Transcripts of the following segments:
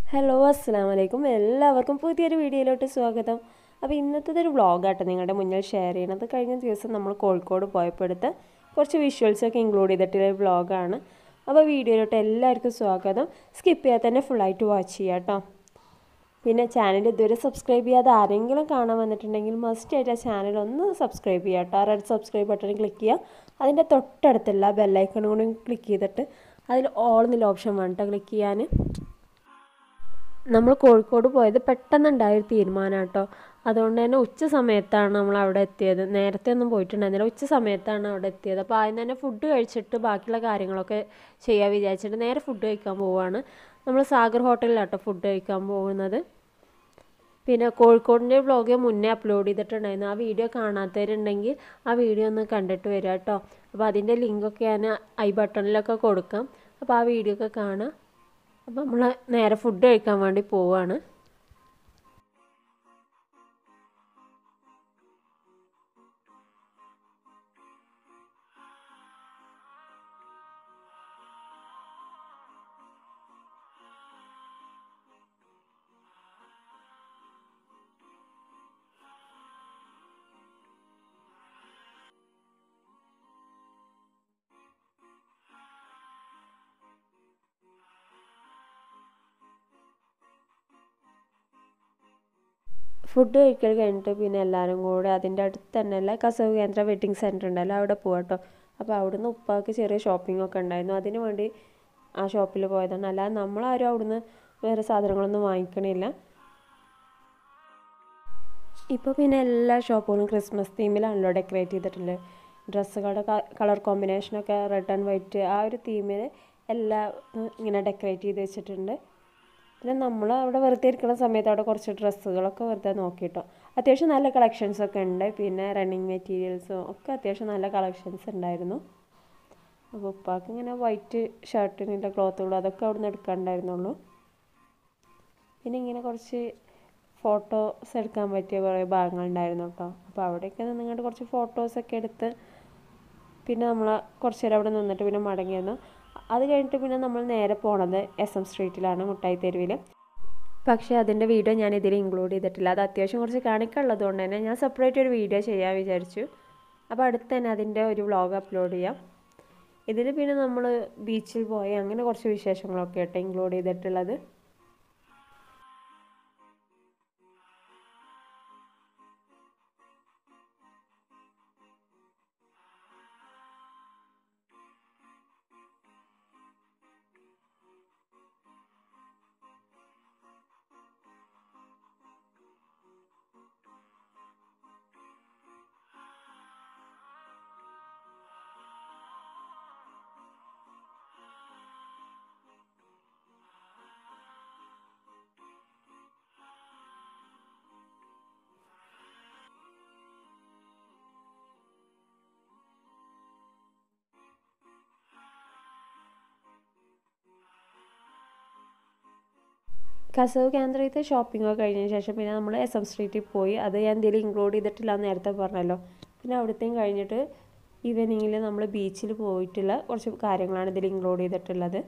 hello അസ്സാം വലൈക്കും എല്ലാവർക്കും പുതിയൊരു വീഡിയോയിലോട്ട് സ്വാഗതം അപ്പോൾ ഇന്നത്തെ ഒരു വ്ളോഗാട്ടോ നിങ്ങളുടെ മുന്നിൽ ഷെയർ ചെയ്യണത് കഴിഞ്ഞ ദിവസം നമ്മൾ കോഴിക്കോട് പോയപ്പോൾ എടുത്ത കുറച്ച് വിഷ്വൽസൊക്കെ ഇൻക്ലൂഡ് ചെയ്തിട്ടുള്ള വ്ളോഗാണ് അപ്പോൾ വീഡിയോയിലോട്ട് എല്ലാവർക്കും സ്വാഗതം സ്കിപ്പ് ചെയ്യാതെ തന്നെ ഫുള്ളായിട്ട് വാച്ച് ചെയ്യാം കേട്ടോ പിന്നെ ചാനൽ ഇതുവരെ സബ്സ്ക്രൈബ് ചെയ്യാതെ ആരെങ്കിലും കാണാൻ വന്നിട്ടുണ്ടെങ്കിൽ മസ്റ്റ് ആയിട്ട് ആ ചാനൽ ഒന്ന് സബ്സ്ക്രൈബ് ചെയ്യുക കേട്ടോ ആ റെഡ് സബ്സ്ക്രൈബ് ബട്ടൺ ക്ലിക്ക് ചെയ്യുക അതിൻ്റെ തൊട്ടടുത്തുള്ള ബെല്ലൈക്കണും കൂടി ക്ലിക്ക് ചെയ്തിട്ട് അതിൽ ഓൾ എന്നുള്ള ഓപ്ഷൻ വേണം കേട്ടോ ക്ലിക്ക് ചെയ്യാൻ നമ്മൾ കോഴിക്കോട് പോയത് പെട്ടെന്നുണ്ടായൊരു തീരുമാനം കേട്ടോ അതുകൊണ്ട് തന്നെ ഉച്ച സമയത്താണ് നമ്മൾ അവിടെ എത്തിയത് നേരത്തെ ഒന്നും പോയിട്ടുണ്ടായിരുന്നില്ല ഉച്ച സമയത്താണ് അവിടെ എത്തിയത് അപ്പോൾ ആദ്യം തന്നെ ഫുഡ് കഴിച്ചിട്ട് ബാക്കിയുള്ള കാര്യങ്ങളൊക്കെ ചെയ്യാൻ വിചാരിച്ചിട്ട് നേരെ ഫുഡ് കഴിക്കാൻ പോവുകയാണ് നമ്മൾ സാഗർ ഹോട്ടലിലാട്ടോ ഫുഡ് കഴിക്കാൻ പോകുന്നത് പിന്നെ കോഴിക്കോടിൻ്റെ വ്ളോഗ് മുന്നേ അപ്ലോഡ് ചെയ്തിട്ടുണ്ടായിരുന്നു ആ വീഡിയോ കാണാത്തവരുണ്ടെങ്കിൽ ആ വീഡിയോ ഒന്ന് കണ്ടിട്ട് വരിക കേട്ടോ അപ്പോൾ അതിൻ്റെ ലിങ്കൊക്കെ ഞാൻ ഐ ബട്ടണിലൊക്കെ കൊടുക്കാം അപ്പോൾ ആ വീഡിയോ ഒക്കെ കാണാം അപ്പോൾ നമ്മൾ നേരെ ഫുഡ് കഴിക്കാൻ വേണ്ടി പോവുകയാണ് ഫുഡ് കഴിക്കൽ കഴിഞ്ഞിട്ട് പിന്നെ എല്ലാവരും കൂടെ അതിൻ്റെ അടുത്ത് തന്നെയല്ല കസവ് കേന്ദ്ര വെഡിങ് സെൻറ്റർ ഉണ്ടല്ലോ അവിടെ പോകാം കേട്ടോ അപ്പോൾ അവിടുന്ന് ഉപ്പാക്ക് ചെറിയ ഷോപ്പിംഗ് ഒക്കെ ഉണ്ടായിരുന്നു അതിന് വേണ്ടി ആ ഷോപ്പിൽ പോയതാണ് അല്ലാതെ നമ്മളാരും അവിടുന്ന് വേറെ സാധനങ്ങളൊന്നും വാങ്ങിക്കണില്ല ഇപ്പോൾ പിന്നെ എല്ലാ ഷോപ്പുകളും ക്രിസ്മസ് തീമിലാണല്ലോ ഡെക്കറേറ്റ് ചെയ്തിട്ടുള്ളത് ഡ്രസ്സുകളുടെ കളർ കോമ്പിനേഷനൊക്കെ റെഡ് ആൻഡ് വൈറ്റ് ആ ഒരു തീമിൽ എല്ലാം ഇങ്ങനെ ഡെക്കറേറ്റ് ചെയ്ത് വെച്ചിട്ടുണ്ട് പിന്നെ നമ്മൾ അവിടെ വെറുതെ ഇരിക്കുന്ന സമയത്ത് അവിടെ കുറച്ച് ഡ്രസ്സുകളൊക്കെ വെറുതെ നോക്കിയിട്ടോ അത്യാവശ്യം നല്ല കളക്ഷൻസ് ഒക്കെ ഉണ്ട് പിന്നെ റണ്ണിങ് മെറ്റീരിയൽസും ഒക്കെ അത്യാവശ്യം നല്ല കളക്ഷൻസ് ഉണ്ടായിരുന്നു അപ്പോൾ ഉപ്പാക്ക് ഇങ്ങനെ വൈറ്റ് ഷർട്ടിനുള്ള ക്ലോത്തുകളും അതൊക്കെ അവിടെ നിന്ന് എടുക്കാണ്ടായിരുന്നുള്ളൂ പിന്നെ ഇങ്ങനെ കുറച്ച് ഫോട്ടോസ് എടുക്കാൻ പറ്റിയ കുറേ ഭാഗങ്ങളുണ്ടായിരുന്നു കേട്ടോ അപ്പോൾ അവിടെയൊക്കെ നിന്നിട്ട് കുറച്ച് ഫോട്ടോസൊക്കെ എടുത്ത് പിന്നെ നമ്മൾ കുറച്ച് നേരം അവിടെ നിന്നിട്ട് പിന്നെ മടങ്ങി വന്നു അത് കഴിഞ്ഞിട്ട് പിന്നെ നമ്മൾ നേരെ പോണത് എസ് എം സ്ട്രീറ്റിലാണ് മുട്ടായി തെരുവിൽ പക്ഷേ അതിൻ്റെ വീഡിയോ ഞാൻ ഇതിൽ ഇൻക്ലൂഡ് ചെയ്തിട്ടില്ല അത് അത്യാവശ്യം കുറച്ച് കാണിക്കാനുള്ളത് കൊണ്ട് തന്നെ ഞാൻ സെപ്പറേറ്റ് ഒരു വീഡിയോ ചെയ്യാൻ വിചാരിച്ചു അപ്പോൾ അടുത്ത് തന്നെ അതിൻ്റെ ഒരു വ്ളോഗ് അപ്ലോഡ് ചെയ്യാം ഇതിൽ പിന്നെ നമ്മൾ ബീച്ചിൽ പോയി അങ്ങനെ കുറച്ച് വിശേഷങ്ങളൊക്കെ ആയിട്ട് ഇൻക്ലൂഡ് ചെയ്തിട്ടുള്ളത് കസവ് കേന്ദ്രത്തെ ഷോപ്പിംഗ് ഒക്കെ കഴിഞ്ഞതിന് ശേഷം പിന്നെ നമ്മൾ എസ് എം സ്ട്രീറ്റിൽ പോയി അത് ഞാൻ എന്തെങ്കിലും ഇൻക്ലൂഡ് ചെയ്തിട്ടില്ല എന്ന് നേരത്തെ പറഞ്ഞല്ലോ പിന്നെ അവിടത്തെയും കഴിഞ്ഞിട്ട് ഈവനിങ്ങിൽ നമ്മൾ ബീച്ചിൽ പോയിട്ടുള്ള കുറച്ച് കാര്യങ്ങളാണ് ഇതിൽ ഇൻക്ലൂഡ് ചെയ്തിട്ടുള്ളത്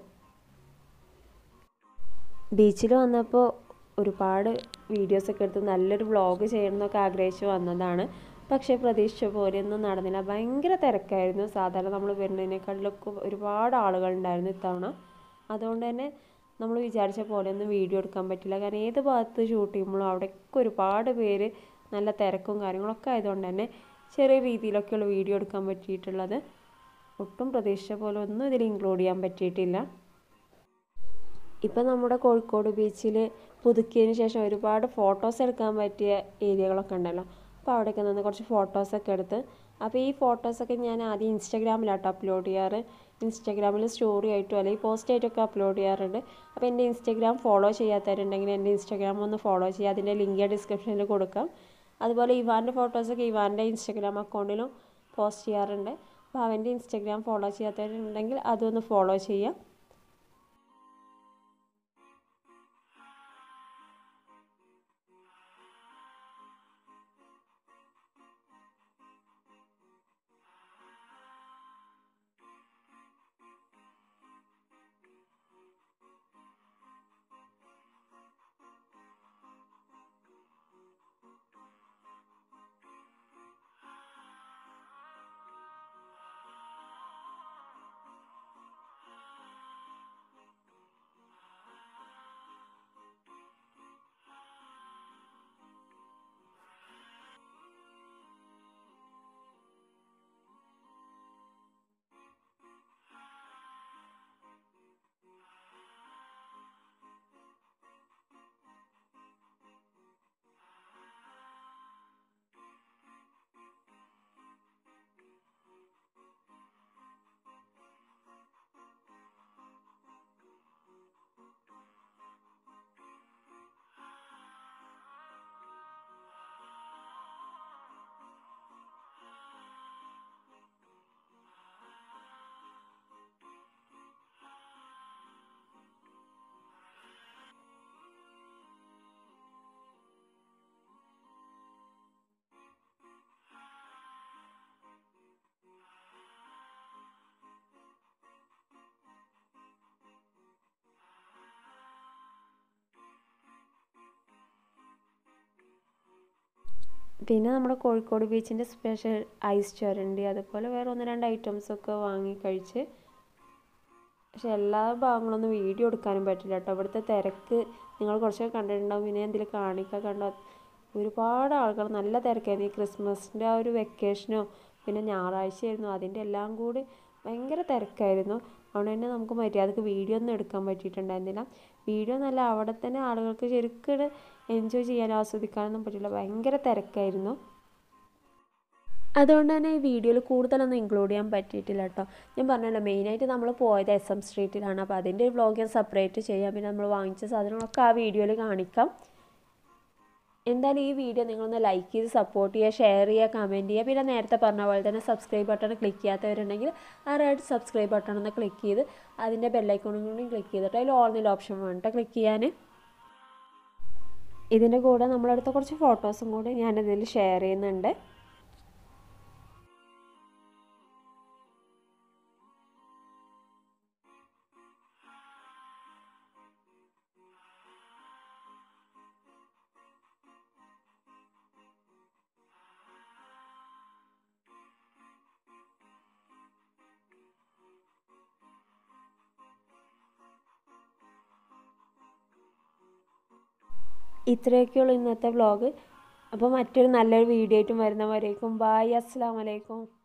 ബീച്ചിൽ വന്നപ്പോൾ ഒരുപാട് വീഡിയോസൊക്കെ എടുത്ത് നല്ലൊരു വ്ളോഗ് ചെയ്യണമെന്നൊക്കെ ആഗ്രഹിച്ച് വന്നതാണ് പക്ഷേ പ്രതീക്ഷിച്ച പോലെയൊന്നും നടന്നില്ല ഭയങ്കര തിരക്കായിരുന്നു സാധാരണ നമ്മൾ വരുന്നതിനേക്കാളിലൊക്കെ ഒരുപാട് ആളുകളുണ്ടായിരുന്നു ഇത്തവണ അതുകൊണ്ട് തന്നെ നമ്മൾ വിചാരിച്ച പോലെയൊന്നും വീഡിയോ എടുക്കാൻ പറ്റില്ല കാരണം ഏത് ഭാഗത്ത് ഷൂട്ട് ചെയ്യുമ്പോഴും അവിടെയൊക്കെ ഒരുപാട് പേര് നല്ല തിരക്കും കാര്യങ്ങളൊക്കെ ആയതുകൊണ്ട് തന്നെ ചെറിയ രീതിയിലൊക്കെയുള്ള വീഡിയോ എടുക്കാൻ പറ്റിയിട്ടുള്ളത് ഒട്ടും പ്രതീക്ഷിച്ച പോലെ ഒന്നും ഇതിൽ ഇൻക്ലൂഡ് ചെയ്യാൻ പറ്റിയിട്ടില്ല ഇപ്പം നമ്മുടെ കോഴിക്കോട് ബീച്ചിൽ പുതുക്കിയതിന് ശേഷം ഒരുപാട് ഫോട്ടോസ് എടുക്കാൻ പറ്റിയ ഏരിയകളൊക്കെ ഉണ്ടല്ലോ അപ്പോൾ അവിടെയൊക്കെ നിന്ന് കുറച്ച് ഫോട്ടോസൊക്കെ എടുത്ത് അപ്പോൾ ഈ ഫോട്ടോസൊക്കെ ഞാൻ ആദ്യം ഇൻസ്റ്റാഗ്രാമിലാട്ടോ അപ്ലോഡ് ചെയ്യാറ് ഇൻസ്റ്റാഗ്രാമിൽ സ്റ്റോറി ആയിട്ടോ അല്ലെങ്കിൽ പോസ്റ്റ് ആയിട്ടൊക്കെ അപ്ലോഡ് ചെയ്യാറുണ്ട് അപ്പോൾ എൻ്റെ ഇൻസ്റ്റാഗ്രാം ഫോളോ ചെയ്യാത്തവരുണ്ടെങ്കിൽ എൻ്റെ ഇൻസ്റ്റാഗ്രാം ഒന്ന് ഫോളോ ചെയ്യുക അതിൻ്റെ ലിങ്ക് ഡിസ്ക്രിപ്ഷനിൽ കൊടുക്കാം അതുപോലെ ഇവാൻ്റെ ഫോട്ടോസൊക്കെ ഇവാൻ്റെ ഇൻസ്റ്റാഗ്രാം അക്കൗണ്ടിലും പോസ്റ്റ് ചെയ്യാറുണ്ട് അപ്പോൾ അവൻ്റെ ഇൻസ്റ്റാഗ്രാം ഫോളോ ചെയ്യാത്തവരുണ്ടെങ്കിൽ അതൊന്ന് ഫോളോ ചെയ്യാം പിന്നെ നമ്മുടെ കോഴിക്കോട് ബീച്ചിൻ്റെ സ്പെഷ്യൽ ഐസ് ചുരണ്ടി അതുപോലെ വേറെ ഒന്ന് രണ്ട് ഐറ്റംസൊക്കെ വാങ്ങി കഴിച്ച് പക്ഷെ എല്ലാ ഭാഗങ്ങളൊന്നും വീഡിയോ എടുക്കാനും പറ്റില്ല കേട്ടോ ഇവിടുത്തെ തിരക്ക് നിങ്ങൾ കുറച്ചൊക്കെ കണ്ടിട്ടുണ്ടാവും പിന്നെ എന്തെങ്കിലും കാണിക്കാൻ കണ്ടോ ഒരുപാട് ആളുകൾ നല്ല തിരക്കായിരുന്നു ഈ ക്രിസ്മസിൻ്റെ ആ ഒരു വെക്കേഷനോ പിന്നെ ഞായറാഴ്ചയായിരുന്നു അതിൻ്റെ എല്ലാം കൂടി ഭയങ്കര തിരക്കായിരുന്നു അതുകൊണ്ട് തന്നെ നമുക്ക് മര്യാദക്ക് വീഡിയോ ഒന്നും എടുക്കാൻ പറ്റിയിട്ടുണ്ടായിരുന്നില്ല വീഡിയോ എന്നല്ല അവിടെ തന്നെ ആളുകൾക്ക് ശരിക്കും എൻജോയ് ചെയ്യാൻ ആസ്വദിക്കാനൊന്നും പറ്റില്ല ഭയങ്കര തിരക്കായിരുന്നു അതുകൊണ്ട് തന്നെ ഈ വീഡിയോയിൽ കൂടുതലൊന്നും ഇൻക്ലൂഡ് ചെയ്യാൻ പറ്റിയിട്ടില്ല കേട്ടോ ഞാൻ പറഞ്ഞല്ലോ മെയിനായിട്ട് നമ്മൾ പോയത് എസ് എം സ്ട്രീറ്റിലാണ് അപ്പോൾ അതിൻ്റെ ഒരു വ്ളോഗ് ഞാൻ സെപ്പറേറ്റ് ചെയ്യാം പിന്നെ നമ്മൾ വാങ്ങിച്ച സാധനങ്ങളൊക്കെ ആ വീഡിയോയിൽ കാണിക്കാം എന്തായാലും ഈ വീഡിയോ നിങ്ങളൊന്ന് ലൈക്ക് ചെയ്ത് സപ്പോർട്ട് ചെയ്യുക ഷെയർ ചെയ്യുക കമൻറ്റ് ചെയ്യുക പിന്നെ നേരത്തെ പറഞ്ഞ പോലെ തന്നെ സബ്സ്ക്രൈബ് ബട്ടൺ ക്ലിക്ക് ചെയ്യാത്തവരുണ്ടെങ്കിൽ ആ റെഡ് സബ്സ്ക്രൈബ് ബട്ടൺ ഒന്ന് ക്ലിക്ക് ചെയ്ത് അതിൻ്റെ ബെല്ലൈക്കോണും കൂടി ക്ലിക്ക് ചെയ്തിട്ട് അതിൽ ഓൾ നില ഓപ്ഷൻ വേണ്ട ക്ലിക്ക് ചെയ്യാൻ ഇതിൻ്റെ കൂടെ നമ്മളെടുത്ത കുറച്ച് ഫോട്ടോസും കൂടി ഞാനിതിൽ ഷെയർ ചെയ്യുന്നുണ്ട് ഇത്രയൊക്കെയുള്ളൂ ഇന്നത്തെ വ്ളോഗ് അപ്പോൾ മറ്റൊരു നല്ലൊരു വീഡിയോ ആയിട്ടും വരുന്നവരേക്കും ബായ് അസ്സാം വലൈക്കും